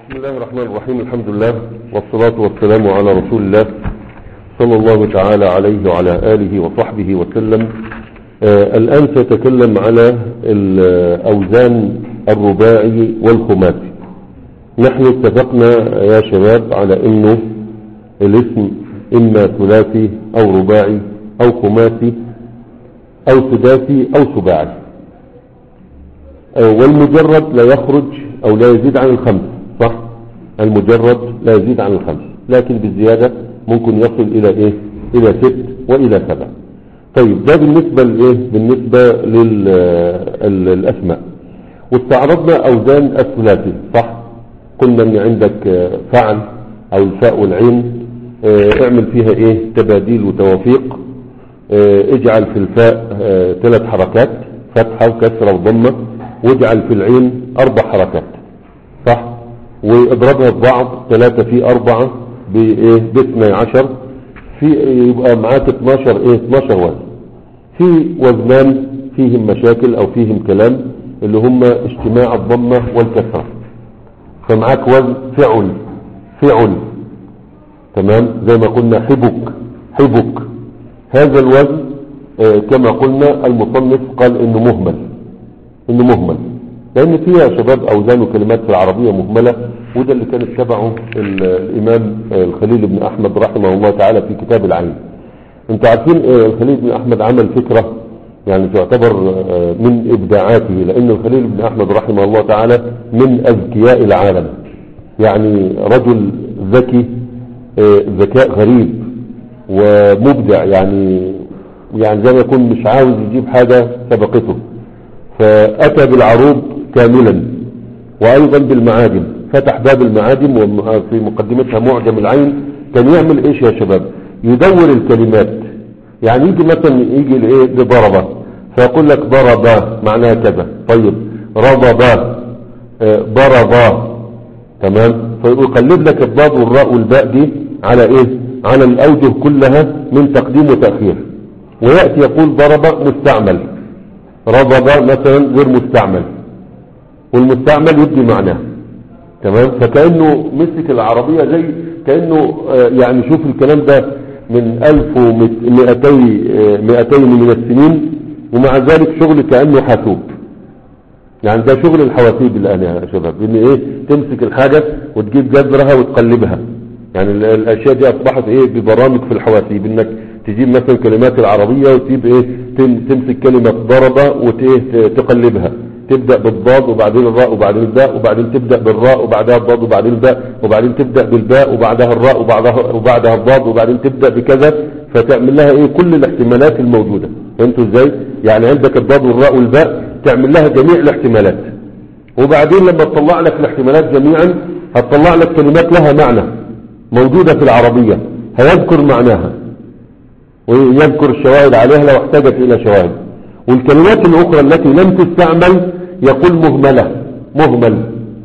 بسم الله الرحمن الرحيم الحمد لله والصلاة والسلام على رسول الله صلى الله تعالى عليه وعلى آله وصحبه وسلم آه الآن سيتكلم على الأوزان الرباعي والخماسي نحن اتفقنا يا شباب على انه الاسم اما ثلاثي او رباعي او خماسي او سداسي او سباعي آه والمجرد لا يخرج او لا يزيد عن الخمس صح المجرد لا يزيد عن الخمس لكن بالزيادة ممكن يصل الى ايه الى ست والى سبع طيب ده بالنسبة لايه بالنسبة للاسماء واستعرضنا اوزان الثلاثي صح قلنا ان عندك فعل او الفاء والعين اه اعمل فيها ايه تباديل وتوافيق اه اجعل في الفاء اه ثلاث حركات فتحة وكسرة وضمة واجعل في العين اربع حركات صح واضربها ببعض ثلاثة في اربعة بايه باثني عشر في يبقى معاك 12 ايه 12 وزن في وزنان فيهم مشاكل او فيهم كلام اللي هم اجتماع الضمة والكسرة فمعاك وزن فعل فعل تمام زي ما قلنا حبك حبك هذا الوزن آه كما قلنا المصنف قال انه مهمل انه مهمل لان فيها شباب اوزان وكلمات في العربية مهملة وده اللي كان اتبعه الامام الخليل بن احمد رحمه الله تعالى في كتاب العين انتوا عارفين آه الخليل بن احمد عمل فكرة يعني تعتبر آه من ابداعاته لان الخليل بن احمد رحمه الله تعالى من اذكياء العالم يعني رجل ذكي ذكاء غريب ومبدع يعني يعني زي ما يكون مش عاوز يجيب حاجة سبقته فأتى بالعروض كاملا وأيضا بالمعاجم فتح باب المعاجم وفي مقدمتها معجم العين كان يعمل ايش يا شباب يدور الكلمات يعني يجي مثلا يجي لايه لضربة فيقول لك ضرب معناها كذا طيب رضب ضرب تمام فيقلب لك الضاد والراء والباء دي على ايه على الاوجه كلها من تقديم وتأخير ويأتي يقول ضرب مستعمل رضب مثلا غير مستعمل والمستعمل يدي معناه تمام فكأنه مسك العربية زي كأنه يعني شوف الكلام ده من ألف ومئتين من السنين ومع ذلك شغل كأنه حاسوب يعني ده شغل الحواسيب الآن يا شباب ان ايه تمسك الحاجة وتجيب جذرها وتقلبها يعني الاشياء دي اصبحت ايه ببرامج في الحواسيب انك تجيب مثلا كلمات العربية وتجيب ايه تمسك كلمة ضربة وتقلبها تبدأ بالضاد وبعدين الراء وبعدين الباء وبعدين تبدأ بالراء وبعدها الضاد وبعدين الباء وبعدين تبدأ بالباء وبعدها الراء وبعدها, وبعدها الضاد وبعدين تبدأ بكذا فتعمل لها ايه كل الاحتمالات الموجودة انتوا ازاي يعني عندك الضاد والراء والباء تعمل لها جميع الاحتمالات وبعدين لما تطلع لك الاحتمالات جميعا هتطلع لك كلمات لها معنى موجودة في العربية هيذكر معناها ويذكر الشواهد عليها لو احتاجت الى شواهد والكلمات الاخرى التي لم تستعمل يقول مهملة مهمل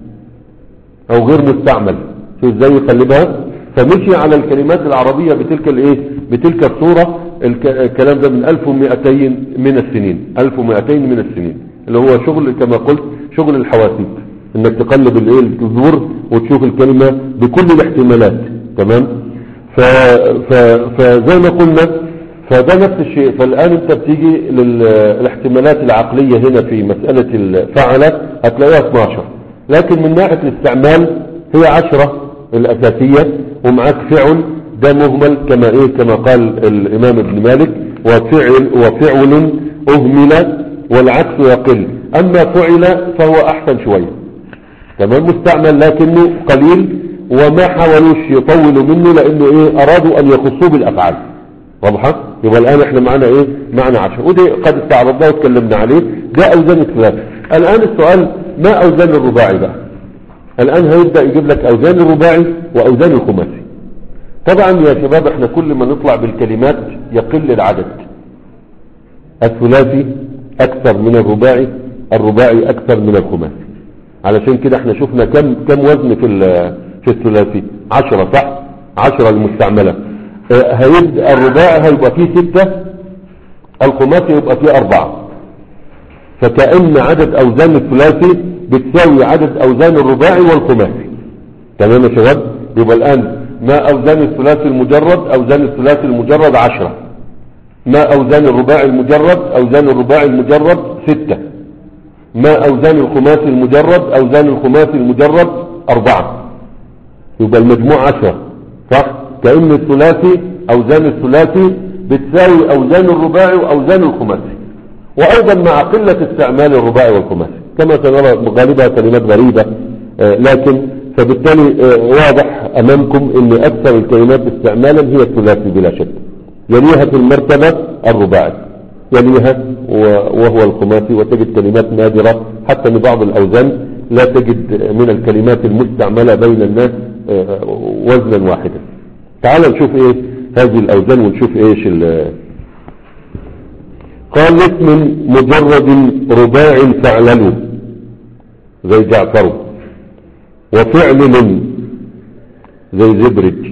او غير مستعمل شو ازاي يقلبها فمشي على الكلمات العربية بتلك الايه بتلك الصورة الكلام ده من 1200 من السنين 1200 من السنين اللي هو شغل كما قلت شغل الحواسيب انك تقلب الايه الجذور وتشوف الكلمة بكل الاحتمالات تمام ف... ف... فزي ما قلنا فده نفس الشيء فالآن انت بتيجي للاحتمالات العقلية هنا في مسألة الفعلة هتلاقيها 12 لكن من ناحية الاستعمال هي 10 الأساسية ومعاك فعل ده مهمل كما ايه كما قال الامام ابن مالك وفعل وفعل اهمل والعكس يقل اما فعل فهو احسن شوية تمام مستعمل لكنه قليل وما حاولوش يطولوا منه لانه ايه ارادوا ان يخصوه بالافعال واضحة يبقى الان احنا معنا ايه معنا عشر ودي قد استعرضناه واتكلمنا عليه ده اوزان الثلاثة الان السؤال ما اوزان الرباعي بقى الان هيبدأ يجيب لك اوزان الرباعي واوزان الخماسي طبعا يا شباب احنا كل ما نطلع بالكلمات يقل العدد الثلاثي اكثر من الرباعي الرباعي اكثر من الخماسي علشان كده احنا شفنا كم كم وزن في في الثلاثي عشرة صح عشرة المستعملة اه هيبدأ الرباعي هيبقى فيه ستة الخماسي يبقى فيه اربعة فكأن عدد اوزان الثلاثي بتساوي عدد اوزان الرباعي والخماسي تمام يا شباب يبقى الآن ما أوزان الثلاثي المجرد أوزان الثلاثي المجرد عشرة ما أوزان الرباعي المجرد أوزان الرباعي المجرد ستة ما أوزان الخماسي المجرد أوزان الخماسي المجرد أربعة يبقى المجموع عشرة صح كأن الثلاثي أوزان الثلاثي بتساوي أوزان الرباعي وأوزان الخماسي وأيضا مع قلة استعمال الرباعي والخماسي كما سنرى غالبها كلمات غريبة آه، لكن فبالتالي آه، واضح أمامكم أن أكثر الكلمات استعمالا هي الثلاثي بلا شك يليها في المرتبة الرباعي يليها و- وهو الخماسي وتجد كلمات نادرة حتى من بعض الأوزان لا تجد من الكلمات المستعملة بين الناس آه، وزنا واحدا تعال نشوف ايه هذه الأوزان ونشوف ايش ال- قال اسم مجرد رباع فعلله زي جعفر وفعل زي زبرج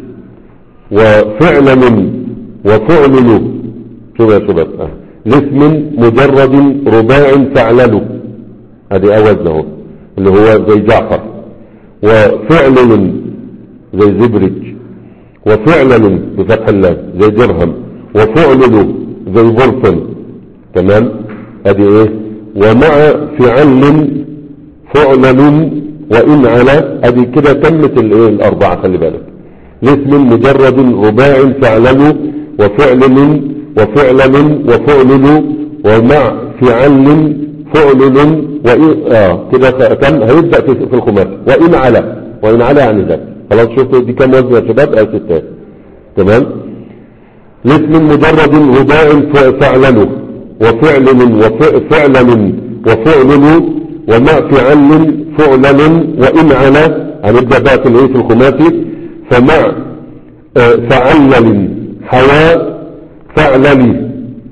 وفعل وفعل شوف يا شباب آه. لاسم مجرد رباع فعلله هذه أوزنه اللي هو زي جعفر وفعل زي زبرج وفعل بفتح الله زي درهم وفعل زي ظرف تمام ادي ايه ومع فعل فعل وإن على ادي كده تمت الايه الأربعة خلي بالك لاسم مجرد رباع فعلل وفعل وفعل وفعل ومع فعل فعل وإن آه كده تم هيبدأ في في الخماس وإن على وإن على يعني ذات خلاص شفتوا دي كام وزن يا شباب أو ستات تمام لاسم مجرد رباع ف- فعلل وفعل وفعل وفعل ومع فعل فعلل وإن على هنبدأ بقى في الايه في الخماسي فمع آه، فعلل حواء فعلل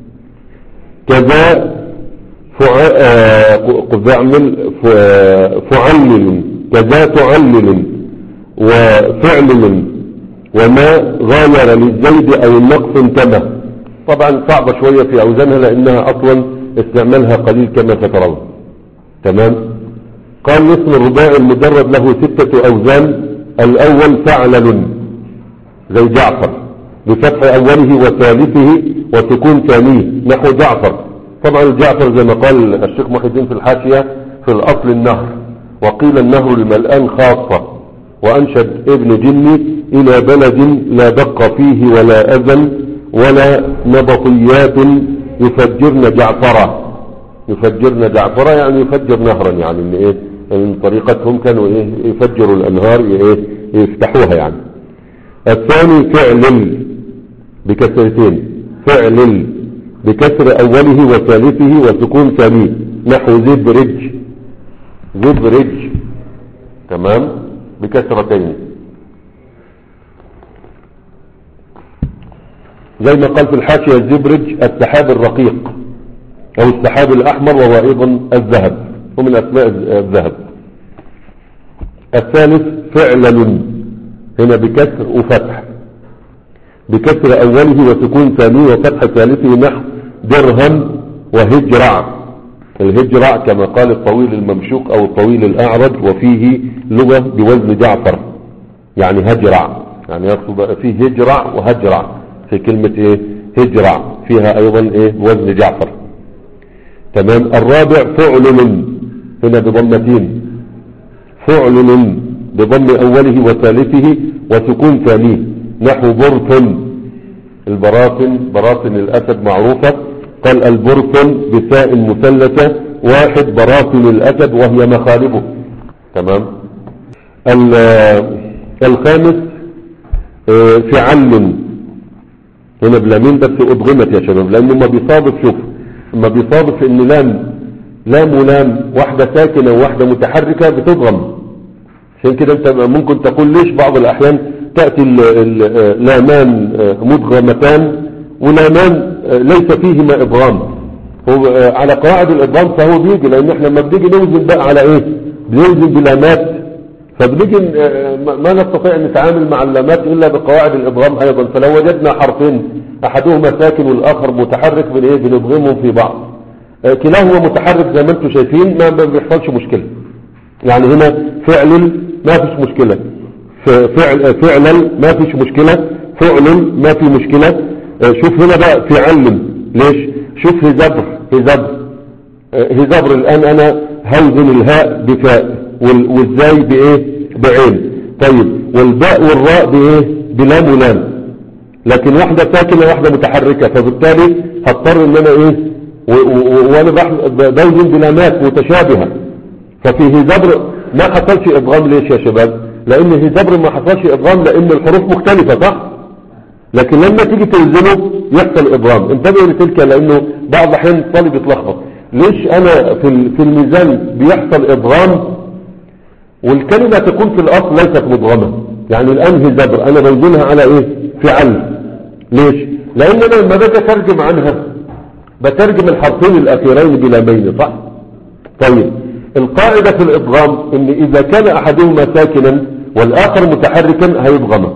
كذا فع- آه، ق- فعمل ف- فعلل كذا تعلل وفعلل وما غاير للزيد او النقص انتبه طبعا صعبة شوية في اوزانها لانها اصلا استعمالها قليل كما سترون تمام قال اسم الرباعي المجرد له ستة اوزان الاول فعلل زي جعفر بفتح اوله وثالثه وسكون ثانيه نحو جعفر طبعا الجعفر زي ما قال الشيخ محي الدين في الحاشية في الاصل النهر وقيل النهر الملآن خاصة وانشد ابن جني الى بلد لا دق فيه ولا اذن ولا نبطيات يفجرن جعفرا يفجرن جعفرا يعني يفجر نهرا يعني ان ايه من طريقتهم كانوا ايه يفجروا الانهار ايه يفتحوها يعني الثاني فعل بكسرتين فعل بكسر اوله وثالثه وسكون ثانيه نحو زبرج زبرج تمام بكسرتين زي ما قال في الحاشية الزبرج السحاب الرقيق او السحاب الاحمر وهو ايضا الذهب ومن اسماء الذهب الثالث فعلل هنا بكسر وفتح بكسر اوله وسكون ثانيه وفتح ثالثه نحو درهم وهجرع الهجرع كما قال الطويل الممشوق او الطويل الاعرج وفيه لغة بوزن جعفر يعني هجرع يعني يقصد فيه هجرع وهجرع في كلمة ايه هجرع فيها ايضا ايه بوزن جعفر تمام الرابع فعل هنا بضمتين فعل بضم اوله وثالثه وسكون ثانيه نحو برث البراثن براثن الاسد معروفة قال البرثن بساء مثلثة واحد براثن الاسد وهي مخالبه تمام ال- الخامس آه، فعل هنا بلامين بس ادغمت يا شباب لانه ما بيصادف شوف ما بيصادف ان لام لام ولام واحدة ساكنة وواحدة متحركة بتضغم عشان كده انت ممكن تقول ليش بعض الاحيان تأتي ال- ال- لامان مدغمتان ولامان ليس فيهما ادغام هو على قواعد الادغام فهو بيجي لان احنا لما بنيجي نوزن بقى على ايه بنوزن بلامات فبنيجي ما ما نستطيع ان نتعامل مع اللامات الا بقواعد الادغام ايضا فلو وجدنا حرفين احدهما ساكن والاخر متحرك بن ايه بنضغمهم في بعض آه، كلاهما متحرك زي ما انتم شايفين ما ما بيحصلش مشكله يعني هنا فعل ما فيش مشكله ف- فعل فعلا ما فيش مشكلة فعل ما في مشكلة آه، شوف هنا بقى فعل ليش شوف هزبر هزبر آه، هزبر الآن أنا هوزن الهاء بفاء وال- والزاي بإيه بعين طيب والباء والراء بإيه بلام ولام لكن واحدة ساكنة واحدة متحركة فبالتالي هضطر ان انا ايه و- و- و- وانا بح- بوزن بلامات متشابهة ففي هزبر ما حصلش ادغام ليش يا شباب لان هزبر ما حصلش ادغام لان الحروف مختلفة صح لكن لما تيجي تلزمه يحصل ادغام انتبهوا لتلك لانه بعض الاحيان الطالب يتلخبط ليش انا في ال- في الميزان بيحصل ادغام والكلمة تكون في الأصل ليست مدغمة يعني الآن هزبر أنا بوزنها على إيه فعل ليش لأن أنا لما باجي أترجم عنها بترجم الحرفين الأخيرين بلامين صح طيب القاعدة في الإدغام إن إذا كان أحدهما ساكنا والآخر متحركا هيدغم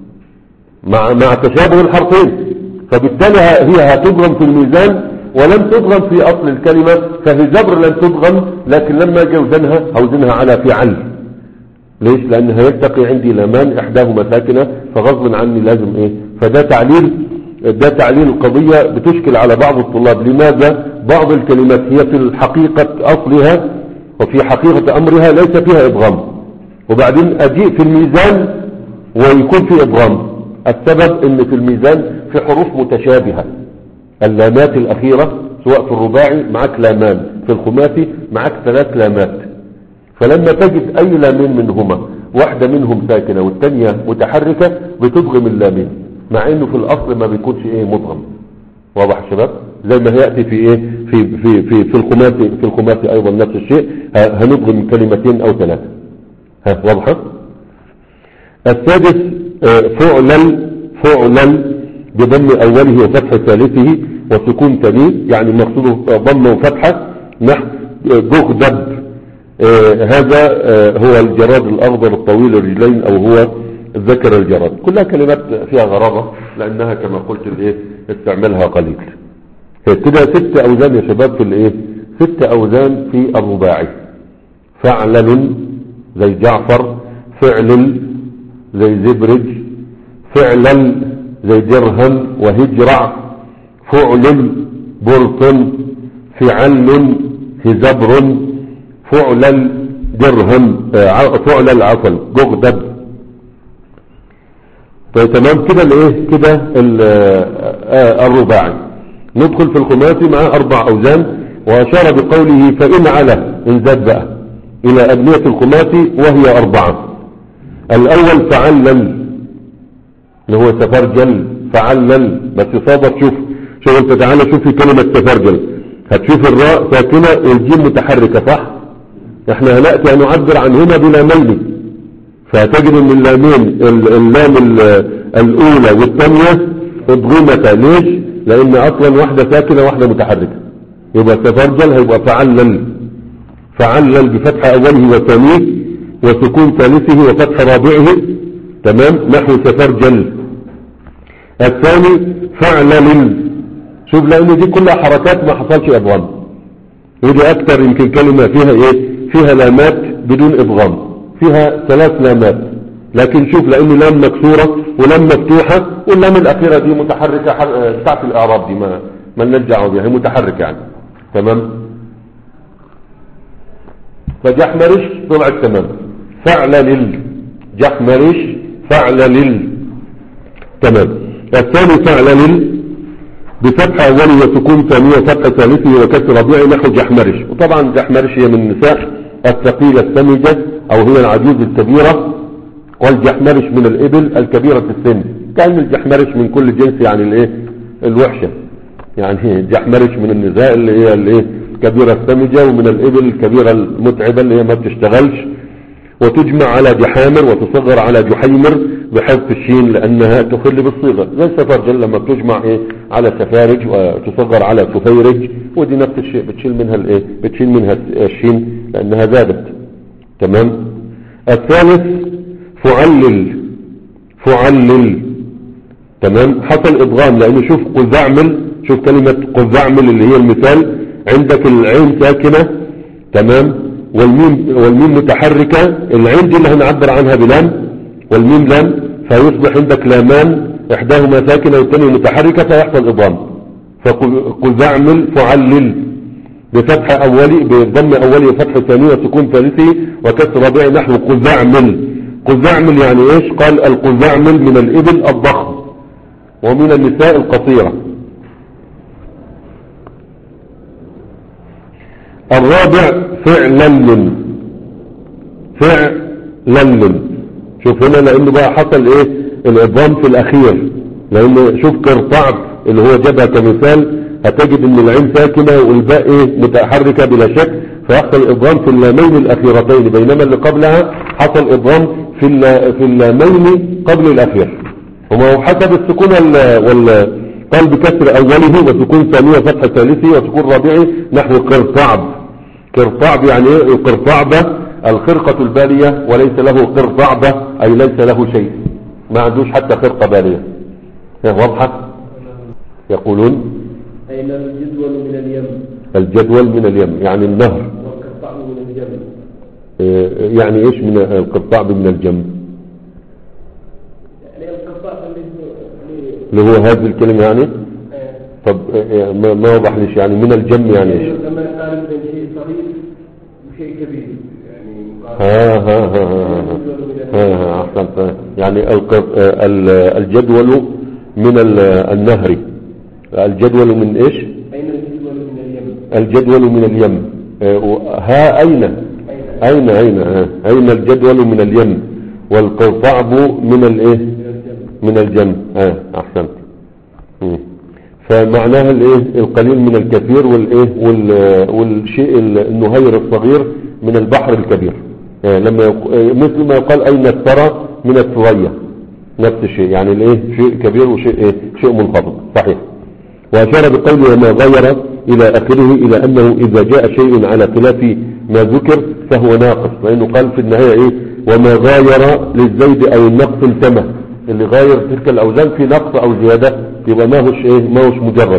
مع مع تشابه الحرفين فبالتالي هي هتدغم في الميزان ولم تدغم في أصل الكلمة ففي جبر لم تدغم لكن لما أجي أوزنها أوزنها على فعل ليش لأن هيلتقي عندي لامان إحداهما ساكنة فغصب عني لازم إيه فده تعليل ده تعليل القضية بتشكل على بعض الطلاب لماذا بعض الكلمات هي في الحقيقة أصلها وفي حقيقة أمرها ليس فيها إبغام وبعدين أجيء في الميزان ويكون في إبغام السبب ان في الميزان في حروف متشابهة اللامات الأخيرة سواء في الرباعي معك لامان في الخماسي معك ثلاث لامات فلما تجد أي لامين منهما واحدة منهم ساكنة والثانية متحركة بتضغم اللامين مع انه في الأصل ما بيكونش ايه مضغم واضح يا شباب زي ما هيأتي في ايه في في في في الخماسي في الخماسي ايضا نفس الشيء ه- هنضغم كلمتين او ثلاثة ها واضحة السادس آه، فعلا فعلا بضم أوله وفتح ثالثه وسكون ثانيه يعني المقصود ضم وفتحة نحو جغدب آه، هذا آه، هو الجراد الأخضر الطويل الرجلين أو هو ذكر الجراد كلها كلمات فيها غرابة لأنها كما قلت الايه استعمالها قليل كده ست أوزان يا شباب في الايه ست أوزان في الرباعي فعلل زي جعفر فعل زي زبرج فعلا زي درهم وهجرع فعل برط فعل هزبر فعلا درهم آه، ع- فعل عفوا جغدب طيب تمام كده الايه كده ال- آه، آه، الرباعي ندخل في الخماسي مع اربع اوزان واشار بقوله فان على ان زاد بقى الى ابنية الخماسي وهي اربعة الاول فعلل اللي هو تفرجل فعلل بس صادف شوف شوف انت تعالى شوف في كلمة تفرجل هتشوف الراء ساكنة والجيم متحركة صح احنا هنأتي نعبر عنهما بلامين فتجد ان اللامين ال- اللام ال- الاولى والثانية اضغمتا ليش لان اصلا واحدة ساكنة واحدة متحركة يبقى تفرجل هيبقى فعلل فعلل بفتح اوله وثانيه وسكون ثالثه وفتح رابعه تمام نحو تفرجل الثاني فعلل شوف لان دي كلها حركات ما حصلش ادغام ودي اكتر يمكن كلمة فيها ايه فيها لامات بدون ادغام فيها ثلاث لامات لكن شوف لان لام مكسورة ولام مفتوحة واللام الاخيرة دي متحركة حر- آه، بتاعت الاعراب دي ما ما نرجع بها هي متحركة يعني تمام فجحمرش طلعت تمام فعل لل جحمرش فعل لل تمام الثاني فعل لل بفتح أوله وسكون ثانية وفتح ثالثه وكسر ربيعي نحو جحمرش وطبعا جحمرش هي من النساء الثقيلة السمجة أو هي العجوز الكبيرة والجحمرش من الإبل الكبيرة السن كان الجحمرش من كل جنس يعني الإيه الوحشة يعني جحمرش من النساء اللي هي الإيه الكبيرة السمجة ومن الإبل الكبيرة المتعبة اللي هي ما بتشتغلش وتجمع على جحامر وتصغر على جحيمر بحذف الشين لأنها تخل بالصيغة زي السفرجل لما بتجمع إيه على سفارج وتصغر على سفيرج ودي نفس الشيء بتشيل منها الإيه بتشيل منها الشين لأنها زادت تمام الثالث فعلل فعلل تمام حصل إضغام لأنه شوف قذعمل شوف كلمة قذعمل اللي هي المثال عندك العين ساكنة تمام والميم والميم متحركة العين دي اللي هنعبر عنها بلام والميم لام فيصبح عندك لامان احداهما ساكنة والثانية متحركة فيحصل اضغام فقل قل اعمل فعلل بفتح اولي بضم اولي وفتح ثاني وسكون ثالثي وكسر رابعي نحو قل اعمل قل اعمل يعني ايش قال القل اعمل من الابل الضخم ومن النساء القصيرة الرابع فعلا فعلا شوف هنا لانه بقى حصل ايه الابهام في الاخير لان شوف كرطعب اللي هو جابها كمثال هتجد ان العين ساكنة والباء ايه متحركة بلا شك فيحصل ابهام في اللامين الاخيرتين بينما اللي قبلها حصل ابهام في في اللامين قبل الاخير وما هو حسب السكون وال قال بكسر اوله وسكون ثانية فتح ثالثي وسكون رابعي نحو قرطعب قرطعب يعني ايه القرطعبة الخرقة البالية وليس له قرطعبة اي ليس له شيء ما عندوش حتى خرقة بالية واضحة يقولون أين الجدول من اليم الجدول من اليم يعني النهر والقطع من الجم إيه، يعني ايش من القرطعب من الجم يعني القطع اللي اللي هو هذه الكلمة يعني طب إيه، ما ما وضح ليش يعني من الجم يعني ايش لما يقارن بين شيء صغير وشيء كبير يعني ها ها ها ها ها ها أحسنت يعني الق- ال- الجدول من ال- النهر الجدول من ايش أين الجدول من اليم الجدول من اليم آه، و- ها أين أين أين أين آه، أين الجدول من اليم والقرطعب من الايه من الجم من الجم اه احسنت مم. فمعناها الايه القليل من الكثير والايه وال- والشيء النهير الصغير من البحر الكبير آه لما يق... آه، مثل ما يقال اين الثرى من الثريا نفس الشيء يعني الايه شيء كبير وشيء ايه شيء منخفض صحيح واشار بقوله وما غير الى اخره الى انه اذا جاء شيء على خلاف ما ذكر فهو ناقص لانه قال في النهايه ايه وما غاير للزيد او النقص انتمى اللي غاير تلك الاوزان في نقص او زياده يبقى ما هوش ايه ما هوش مجرد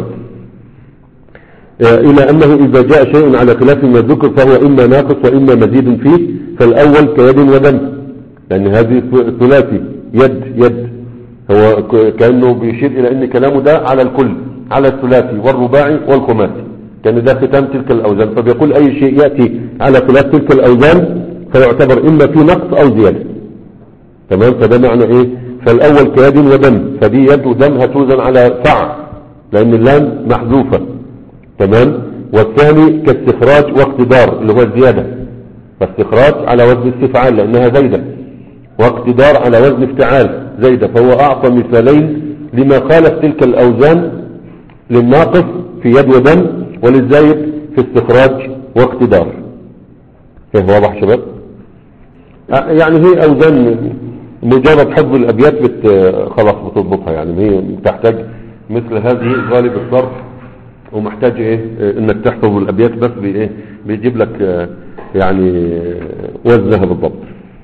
آه، الى انه اذا جاء شيء على خلاف ما ذكر فهو اما ناقص واما مزيد فيه فالاول كيد ودم لان هذه ث- ثلاثي يد يد هو ك- كانه بيشير الى ان كلامه ده على الكل على الثلاثي والرباعي والخماسي كان ده ختام تلك الاوزان فبيقول اي شيء ياتي على خلاف تلك الاوزان فيعتبر اما في نقص او زياده تمام فده معنى ايه فالاول كيد ودم فدي يد ودم هتوزن على فع لان اللام محذوفه تمام والثاني كاستخراج واقتدار اللي هو الزياده فاستخراج على وزن استفعال لانها زايده واقتدار على وزن افتعال زايده فهو اعطى مثالين لما خالف تلك الاوزان للناقص في يد ودم وللزايد في استخراج واقتدار كيف واضح شباب آه، يعني هي اوزان مجرد حفظ الابيات بت خلاص بتضبطها يعني هي تحتاج مثل هذه غالب الصرف ومحتاج ايه آه، انك تحفظ الابيات بس بايه بيجيب لك آه، يعني آه، وزنها بالضبط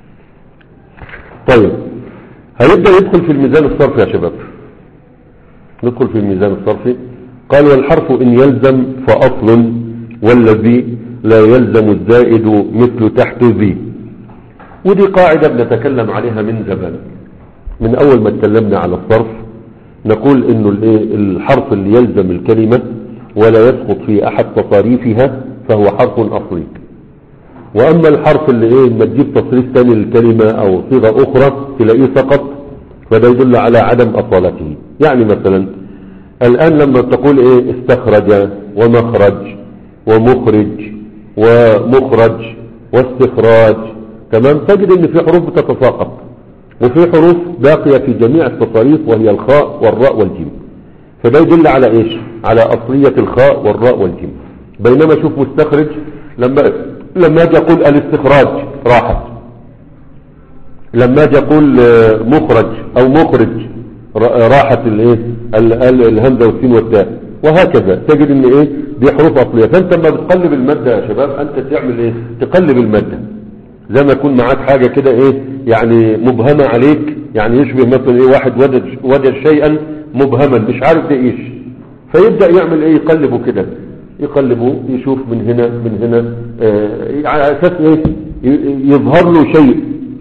طيب هيبدأ يدخل في الميزان الصرفي يا شباب ندخل في الميزان الصرفي قال والحرف إن يلزم فأصل والذي لا يلزم الزائد مثل تحت ذي ودي قاعدة بنتكلم عليها من زمان من أول ما اتكلمنا على الصرف نقول إنه الإيه؟ الحرف اللي يلزم الكلمة ولا يسقط في أحد تصاريفها فهو حرف أصلي وأما الحرف اللي إيه ما تجيب تصريف ثاني للكلمة أو صيغة أخرى تلاقيه سقط فده يدل على عدم أصالته يعني مثلا الآن لما تقول إيه استخرج ومخرج ومخرج ومخرج واستخراج تمام تجد ان في حروف بتتساقط وفي حروف باقية في جميع التصاريف وهي الخاء والراء والجيم فده يدل على ايش على اصلية الخاء والراء والجيم بينما شوف مستخرج لما لما اجي اقول الاستخراج راحت لما اجي اقول آه، مخرج او مخرج را- راحت الايه ال- ال- الهمزه والسين والتاء وهكذا تجد ان ايه دي حروف اصليه فانت لما بتقلب الماده يا شباب انت تعمل ايه تقلب الماده زي ما يكون معاك حاجه كده ايه يعني مبهمه عليك يعني يشبه مثلا ايه واحد وجد وجد شيئا مبهما مش عارف ده ايش فيبدا يعمل ايه يقلبه كده يقلبه يشوف من هنا من هنا آه على اساس ايه ي- يظهر له شيء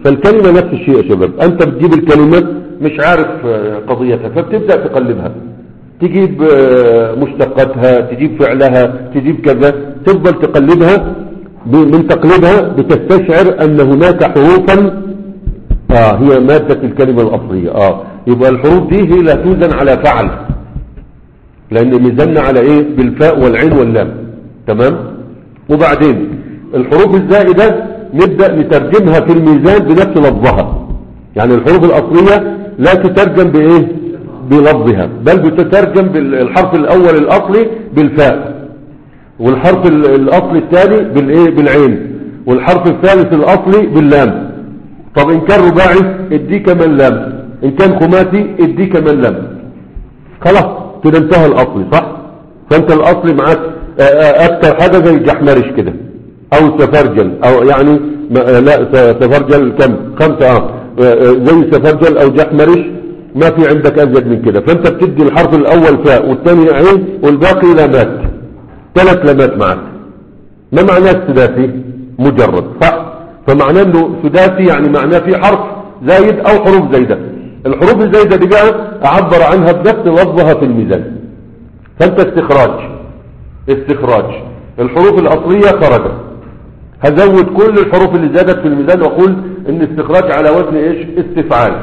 فالكلمة نفس الشيء يا شباب انت بتجيب الكلمة مش عارف آه، قضيتها فبتبدأ تقلبها تجيب آه، مشتقاتها تجيب فعلها تجيب كذا تفضل تقلبها ب- من تقليبها بتستشعر ان هناك حروفا اه هي مادة الكلمة الاصلية اه يبقى الحروف دي هي لا توزن على فعل لان ميزاننا على ايه بالفاء والعين واللام تمام وبعدين الحروف الزائدة نبدأ نترجمها في الميزان بنفس لفظها يعني الحروف الأصلية لا تترجم بإيه بلفظها بل بتترجم بالحرف الأول الأصلي بالفاء والحرف ال- الأصلي الثاني بالإيه بالعين والحرف الثالث الأصلي باللام طب إن كان رباعي ادي كمان لام إن كان خماسي ادي كمان لام خلاص كده انتهى الأصلي صح فأنت الأصلي معاك آه، آه، أكتر حاجة زي الجحمرش كده أو سفرجل أو يعني ما- آه، لا س- سفرجل كم خمسة آه آه، آه، زي سفرجل أو جحمرش ما في عندك أزيد من كده فأنت بتدي الحرف الأول فاء والثاني عين والباقي لامات ثلاث لامات معك ما معناه السداسي مجرد صح فمعناه انه سداسي يعني معناه في حرف زايد او حروف زايدة الحروف الزايدة دي بقى اعبر عنها بنفس لفظها في الميزان فانت استخراج استخراج الحروف الاصلية خرجت هزود كل الحروف اللي زادت في الميزان واقول ان استخراج على وزن ايش استفعال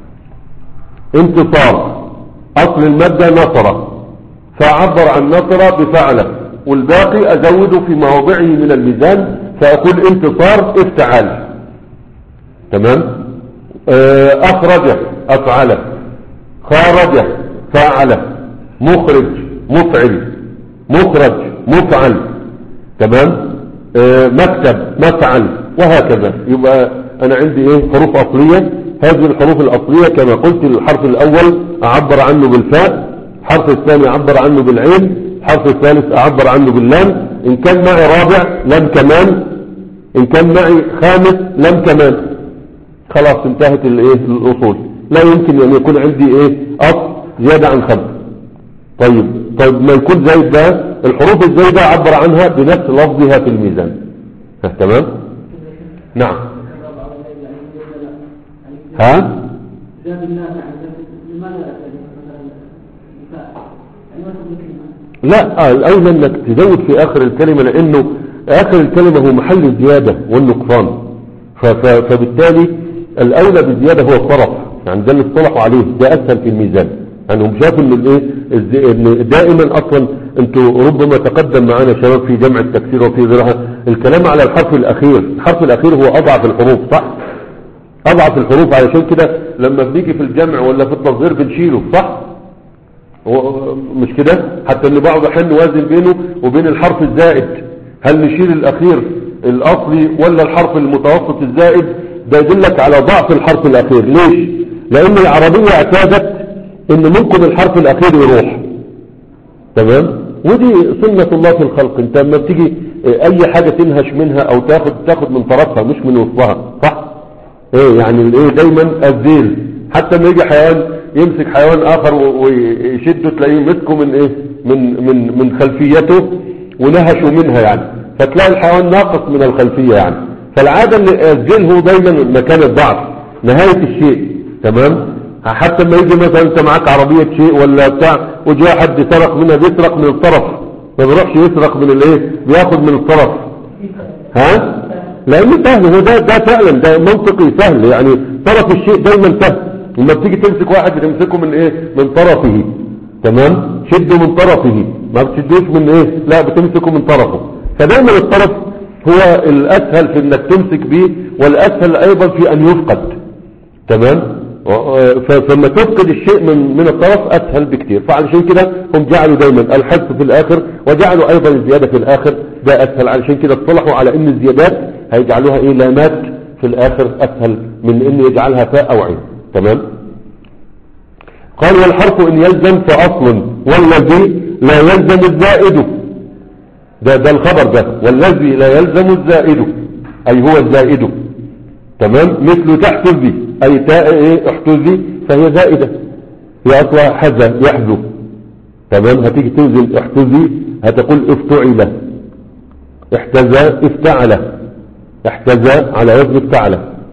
انتصار اصل المادة نصر فاعبر عن نصر بفعله والباقي ازوده في مواضعه من الميزان فاقول انتصار افتعال تمام آه، اخرج افعله خارج فاعله مخرج مفعل مخرج مفعل تمام آه، مكتب مفعل وهكذا يبقى انا عندي ايه حروف اصلية هذه الحروف الاصلية كما قلت الحرف الاول اعبر عنه بالفاء الحرف الثاني اعبر عنه بالعين الحرف الثالث اعبر عنه باللام ان كان معي رابع لم كمان ان كان معي خامس لم كمان خلاص انتهت الايه الاصول لا يمكن ان يكون عندي ايه اصل زيادة عن خمس طيب طيب ما يكون زايد ده الحروف الزايدة عبر عنها بنفس لفظها في الميزان ها، تمام نعم ها زاد الناس عن ذلك لماذا لا تجد مثلا النساء؟ يعني مثلا كلمة لا آه، الأولى انك تزود في اخر الكلمة لانه اخر الكلمة هو محل الزيادة والنقصان ف- ف- فبالتالي الاولى بالزيادة هو الطرف يعني ده اللي اصطلحوا عليه ده اسهل في الميزان يعني هم شافوا ان الايه الز- ان دائما اصلا انتوا ربما تقدم معانا شباب في جمع التكسير وفي غيرها الكلام على الحرف الاخير الحرف الاخير هو اضعف الحروف صح اضعف الحروف علشان كده لما بنيجي في الجمع ولا في التصغير بنشيله صح هو مش كده حتى ان بعض الاحيان نوازن بينه وبين الحرف الزائد هل نشيل الاخير الاصلي ولا الحرف المتوسط الزائد ده يدلك على ضعف الحرف الاخير ليش لان العربية اعتادت ان ممكن الحرف الاخير يروح تمام ودي سنة الله في الخلق انت لما بتيجي اه، اي حاجة تنهش منها او تاخد تاخد من طرفها مش من وسطها صح ايه يعني الايه دايما الذيل حتى لما يجي حيوان يمسك حيوان اخر و- ويشده تلاقيه مسكه من ايه من من من خلفيته ونهشوا منها يعني فتلاقي الحيوان ناقص من الخلفية يعني فالعادة ان الذيل هو دايما مكان الضعف نهاية الشيء تمام حتى لما يجي مثلا انت معاك عربية شيء ولا بتاع وجاء حد سرق منها بيسرق من الطرف ما بيروحش يسرق من الايه بياخد من الطرف ها لانه سهل هو ده ده فعلا ده منطقي سهل يعني طرف الشيء دايما سهل لما بتيجي تمسك واحد بتمسكه من ايه من طرفه تمام شده من طرفه ما بتشدوش من ايه لا بتمسكه من طرفه فدايما الطرف هو الاسهل في انك تمسك به والاسهل ايضا في ان يفقد تمام و- ف- فلما تفقد الشيء من من الطرف اسهل بكتير فعلشان كده هم جعلوا دايما الحذف في الاخر وجعلوا ايضا الزيادة في الاخر ده اسهل علشان كده اصطلحوا على ان الزيادات هيجعلوها ايه لامات في الاخر اسهل من ان يجعلها فاء او عين تمام قال والحرف ان يلزم فاصل والذي لا يلزم الزائد ده ده الخبر ده والذي لا يلزم الزائد اي هو الزائد تمام مثل تحتذي اي تاء ايه احتذي فهي زائدة هي اصلا حذا يحذو تمام هتيجي توزن احتذي هتقول افتعل احتذى افتعل احتذى على وزن افتعل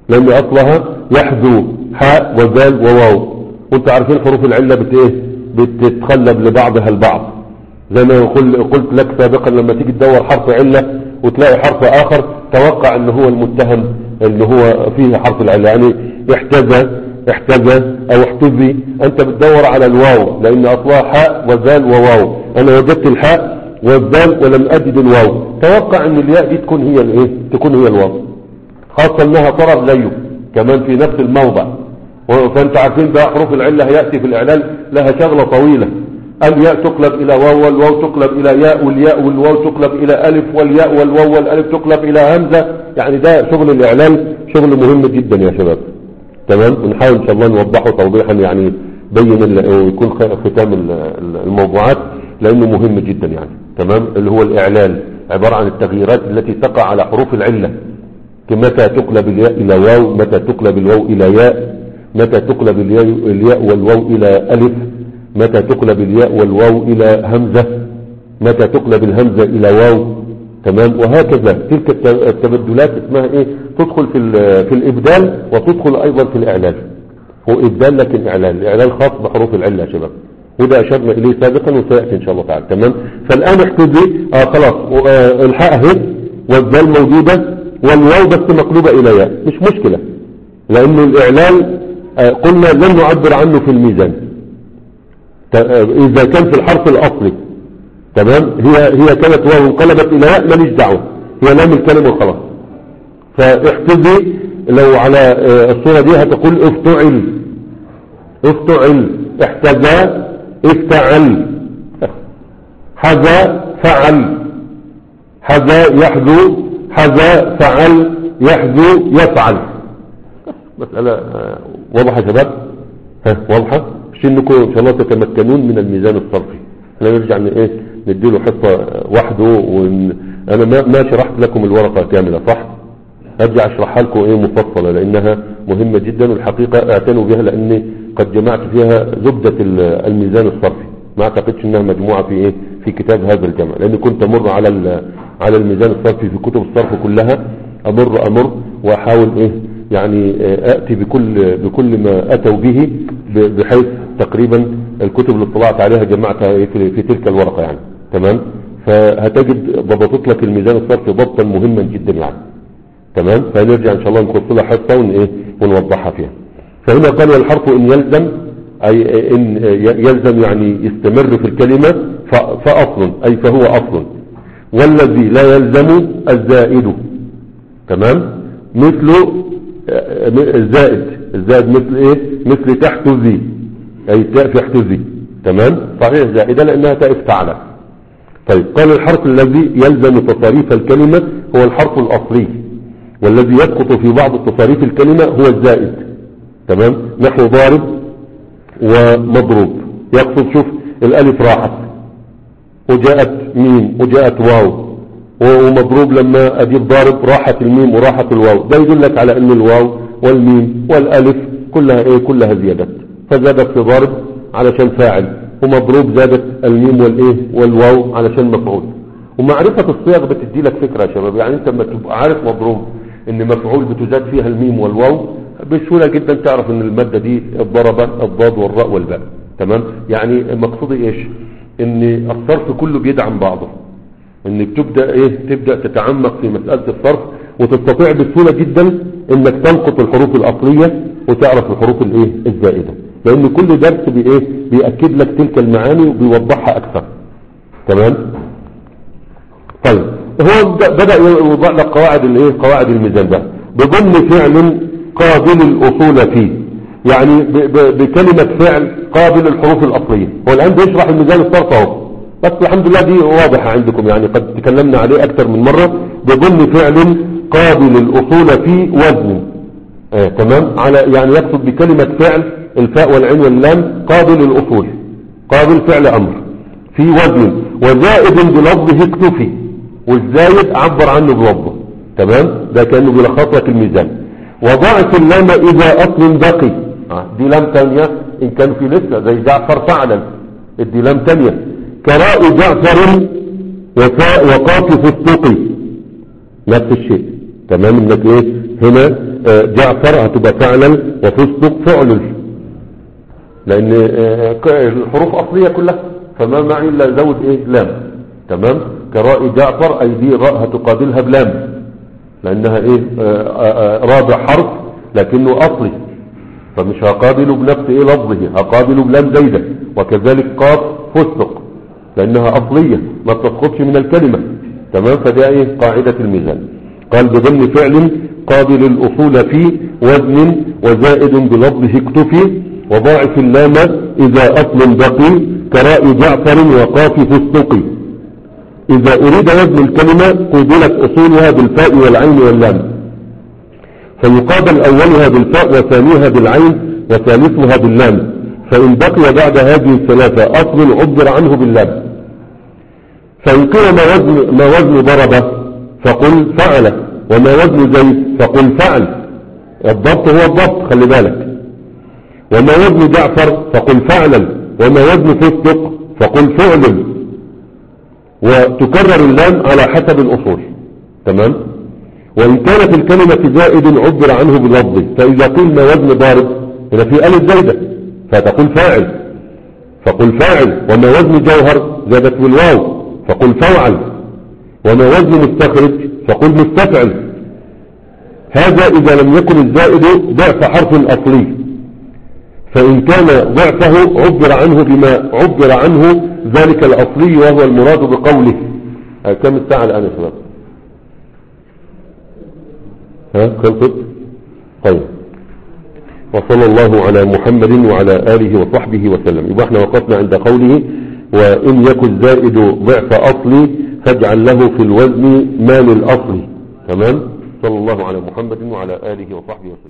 لان اصلها يحذو حاء وزال وواو وانت عارفين حروف العلة بت ايه بتتخلب لبعضها البعض زي ما قل- قلت لك سابقا لما تيجي تدور حرف علة وتلاقي حرف اخر توقع ان هو المتهم اللي هو فيه حرف العلة يعني احتذى احتذى او احتذي انت بتدور على الواو لان اصلها حاء وزال وواو انا وجدت الحاء والزال ولم اجد الواو توقع ان الياء دي تكون هي الايه تكون هي الواو خاصة انها طرف ليه كمان في نفس الموضع فانت عارفين بقى حروف العلة يأتي في الاعلان لها شغلة طويلة الياء تقلب الى واو والواو تقلب الى ياء والياء والواو تقلب الى الف والياء والواو والالف تقلب الى همزة يعني ده شغل الاعلان شغل مهم جدا يا شباب تمام ونحاول ان شاء الله نوضحه توضيحا يعني بين ال- ويكون خ- ختام ال- ال- الموضوعات لانه مهم جدا يعني تمام اللي هو الاعلان عبارة عن التغييرات التي تقع على حروف العلة متى تقلب الياء إلى واو متى تقلب الواو إلى ياء متى تقلب الياء الياء والواو إلى ألف متى تقلب الياء والواو إلى همزة متى تقلب الهمزة إلى واو تمام وهكذا تلك الت- التبدلات اسمها ايه تدخل في ال- في الإبدال وتدخل أيضا في الإعلان هو إبدال لكن إعلان الإعلان خاص بحروف العلة يا شباب وده أشرنا إليه سابقا وسيأتي إن شاء الله تعالى تمام فالآن احتذي آه خلاص و- آه الحاء اهي والذال موجودة والواو بس مقلوبة إلى ياء مش مشكلة لأنه الإعلان آه قلنا لن نعبر عنه في الميزان ت- آه إذا كان في الحرف الأصلي تمام هي هي كانت واو انقلبت إلى ياء ماليش دعوة هي لام الكلمة وخلاص فاحتذي لو على آه الصورة دي هتقول افتعل افتعل احتذى افتعل حذا فعل حذا يحذو حذا فعل يحذو يفعل مسألة آه، واضحة يا شباب ها واضحة مش انكم ان شاء الله تتمكنون من الميزان الصرفي احنا نرجع ن- ايه نديله حصة آه، وحده ون... انا ما, ما شرحت لكم الورقة كاملة صح ارجع اشرحها لكم ايه مفصلة لانها مهمة جدا والحقيقة اعتنوا بها لاني قد جمعت فيها زبدة ال- الميزان الصرفي ما اعتقدش انها مجموعة في ايه في كتاب هذا الجمع لاني كنت امر على ال- على الميزان الصرفي في كتب الصرف كلها امر امر واحاول ايه يعني آه، اتي بكل بكل ما اتوا به ب- بحيث تقريبا الكتب اللي اطلعت عليها جمعتها إيه في, في تلك الورقة يعني تمام فهتجد ضبطت لك الميزان الصرفي ضبطا مهما جدا يعني تمام فنرجع ان شاء الله نخص لها حصه ون ايه ونوضحها فيها فهنا قال والحرف ان يلزم اي ان يلزم يعني يستمر في الكلمه ف- فاصل اي فهو اصل والذي لا يلزم الزائد تمام مثل آه، الزائد الزائد مثل ايه مثل تحت ذي اي تاء في تحت ذي تمام صحيح زائده لانها تاء افتعلت طيب قال الحرف الذي يلزم تصاريف الكلمة هو الحرف الأصلي والذي يسقط في بعض تصاريف الكلمة هو الزائد تمام نحو ضارب ومضروب يقصد شوف الألف راحت وجاءت ميم وجاءت واو ومضروب لما أجيب ضارب راحت الميم وراحت الواو ده يدلك على أن الواو والميم والألف كلها إيه كلها زيادات فزادت في ضارب علشان فاعل ومضروب زادت الميم والإيه والواو علشان مفعول ومعرفة الصيغ بتدي لك فكرة يا شباب يعني انت لما تبقى عارف مضروب ان مفعول بتزاد فيها الميم والواو بسهولة جدا تعرف ان المادة دي الضربة الضاد والراء والباء تمام يعني مقصودي ايش ان الصرف كله بيدعم بعضه انك تبدأ ايه تبدأ تتعمق في مسألة الصرف وتستطيع بسهولة جدا انك تلقط الحروف الاصلية وتعرف الحروف الايه الزائدة لان كل درس بايه بيأكد لك تلك المعاني وبيوضحها اكثر تمام طيب هو ب- بدأ يوضع لك قواعد الايه قواعد الميزان بقى بضم فعل قابل الاصول فيه يعني ب- ب- بكلمة فعل قابل الحروف الاصلية هو الان بيشرح الميزان الصرف اهو بس الحمد لله دي واضحة عندكم يعني قد تكلمنا عليه اكثر من مرة بضم فعل قابل الاصول في وزن آه تمام على يعني يقصد بكلمة فعل الفاء والعين واللام قابل الاصول قابل فعل امر في وزن وزائد بلفظه اكتفي والزايد عبر عنه بلفظه تمام ده كانه بيلخص لك الميزان وضعت اللام اذا اصل بقي آه، دي لام تانية ان كان في لسه زي جعفر فعلا دي لام تانية كراء جعفر وفاء وقاف فستقي نفس الشيء تمام انك ايه هنا آه، جعفر هتبقى فعلا وفستق فعل لان آه، ك- الحروف اصلية كلها فما معي الا زود ايه لام تمام كراء جعفر اي دي راء هتقابلها بلام لانها ايه آه، آه، آه، رابع حرف لكنه اصلي فمش هقابله بنفس ايه لفظه هقابله بلام زايدة وكذلك قاف فستق لانها اصلية ما بتسقطش من الكلمة تمام فده ايه قاعدة الميزان قال بضمن فعل قابل الاصول في وزن وزائد بلفظه اكتفي وضاعف اللام اذا اصل بقي كراء جعفر وقاف فستق اذا اريد وزن الكلمة قبلت اصولها بالفاء والعين واللام فيقابل أولها بالفاء وثانيها بالعين وثالثها باللام فإن بقي بعد هذه الثلاثة أصل عبر عنه باللام فإن قيل ما وزن, ما وزن ضرب فقل فعل وما وزن زيد فقل فعل الضبط هو الضبط خلي بالك وما وزن جعفر فقل فعلا وما وزن فستق فقل فعل وتكرر اللام على حسب الأصول تمام وإن كانت الكلمة زائد عبر عنه باللفظ فإذا قلنا وزن ضارب هنا في ألف زايدة فتقول فاعل فقل فاعل وما وزن جوهر زادت بالواو فقل فوعل وما وزن مستخرج فقل مستفعل هذا إذا لم يكن الزائد ضعف حرف أصلي فإن كان ضعفه عبر عنه بما عبر عنه ذلك الأصلي وهو المراد بقوله آه، كم الساعة الآن يا شباب ها خلصت طيب وصلى الله على محمد وعلى آله وصحبه وسلم يبقى احنا وقفنا عند قوله وإن يكن زائد ضعف أصلي فاجعل له في الوزن ما للأصل تمام صلى الله على محمد وعلى آله وصحبه وسلم